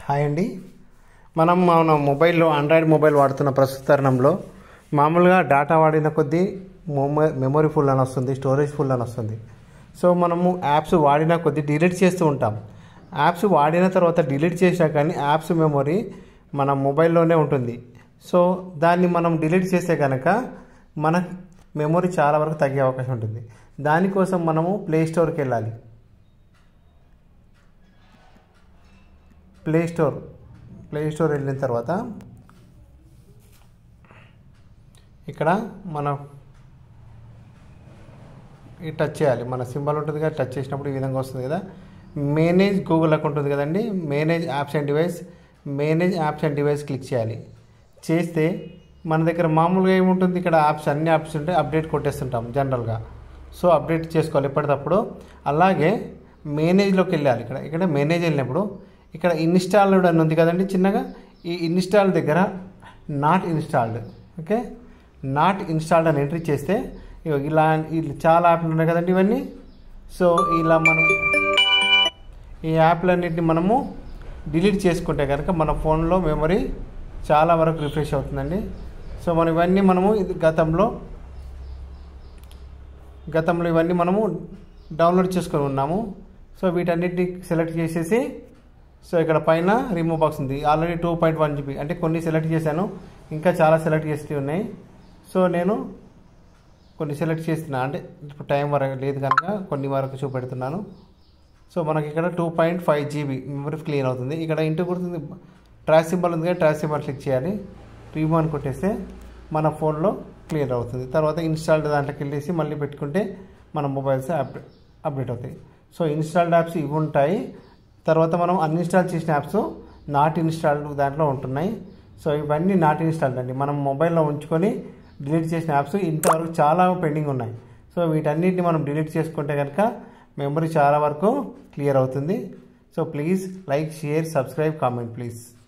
hi అండి మనం మన మొబైల్లో ఆండ్రాయిడ్ మొబైల్ వాడుతున్న ప్రస్తుత తరుణంలో మామూలుగా డేటా వాడిన కొద్దీ మొమ మెమొరీ ఫుల్ అని వస్తుంది స్టోరేజ్ ఫుల్ అని వస్తుంది సో మనము యాప్స్ వాడిన కొద్దీ డిలీట్ చేస్తూ ఉంటాం యాప్స్ వాడిన తర్వాత డిలీట్ చేసినా కానీ యాప్స్ మెమొరీ మన మొబైల్లోనే ఉంటుంది సో దాన్ని మనం డిలీట్ చేస్తే కనుక మన మెమొరీ చాలా వరకు తగ్గే అవకాశం ఉంటుంది దానికోసం మనము ప్లే స్టోర్కి వెళ్ళాలి ప్లే స్టోర్ ప్లే స్టోర్ వెళ్ళిన తర్వాత ఇక్కడ మన ఈ టచ్ చేయాలి మన సింబల్ ఉంటుంది కదా టచ్ చేసినప్పుడు ఈ విధంగా వస్తుంది కదా మేనేజ్ గూగుల్ అకౌంట్ ఉంది కదండి manage apps and device manage apps and device click చేయాలి చేస్తే మన దగ్గర మామూలుగా ఏముంటుంది ఇక్కడ యాప్స్ అన్ని యాప్స్ ఉంటే అప్డేట్ కొట్టేస్తుంటాం జనరల్గా సో అప్డేట్ చేసుకోవాలి ఎప్పటికప్పుడు అలాగే మేనేజ్లోకి వెళ్ళాలి ఇక్కడ ఇక్కడ మేనేజ్ వెళ్ళినప్పుడు ఇక్కడ ఇన్స్టాల్డ్ అని ఉంది కదండి చిన్నగా ఈ ఇన్స్టాల్ దగ్గర not installed okay not installed అని ఎంట్రీ చేస్తే ఇగో ఇలా ఇలా చాలా యాప్లు ఉన్నాయి కదండి ఇవన్నీ సో ఇలా మనం ఈ యాప్లన్నింటినీ మనము డిలీట్ చేసుకుంటే కనుక మన ఫోన్లో మెమరీ చాలా వరకు రిఫ్రెష్ అవుతుందండి సో మనం ఇవన్నీ మనము ఇది గతంలో గతంలో ఇవన్నీ మనము డౌన్లోడ్ చేసుకొని ఉన్నాము సో వీటన్నిటిని సెలెక్ట్ చేసేసి సో ఇక్కడ పైన రిమూవ్ బాక్స్ ఉంది already two point one GB అంటే కొన్ని సెలెక్ట్ చేశాను ఇంకా చాలా సెలెక్ట్ చేసి ఉన్నాయి సో నేను కొన్ని సెలెక్ట్ చేస్తున్నా అంటే ఇప్పుడు టైం వరకు లేదు కనుక కొన్ని వరకు చూపెడుతున్నాను సో మనకి ఇక్కడ two point five GB memory clear అవుతుంది ఇక్కడ ఇంటూ గుర్తుంది ట్రాష్ సింబల్ ఉంది కదా ట్రాష్ సింబల్ క్లిక్ చేయాలి రిమూవ్ అని కొట్టేస్తే మన ఫోన్లో క్లియర్ అవుతుంది తర్వాత ఇన్స్టాల్డ్ దాంట్లోకి వెళ్ళేసి మళ్ళీ పెట్టుకుంటే మన మొబైల్స్ అప్డేట్ అప్డేట్ అవుతాయి సో ఇన్స్టాల్డ్ యాప్స్ ఇవి ఉంటాయి తర్వాత మనం అన్ఇన్స్టాల్ చేసిన యాప్స్ నాట్ ఇన్స్టాల్డ్ దాంట్లో ఉంటున్నాయి సో ఇవన్నీ నాట్ ఇన్స్టాల్డ్ అండి మనం మొబైల్లో ఉంచుకొని డిలీట్ చేసిన యాప్స్ ఇంతవరకు చాలా పెండింగ్ ఉన్నాయి సో వీటన్నిటిని మనం డిలీట్ చేసుకుంటే కనుక మెమరీ చాలా వరకు క్లియర్ అవుతుంది so please like share subscribe comment please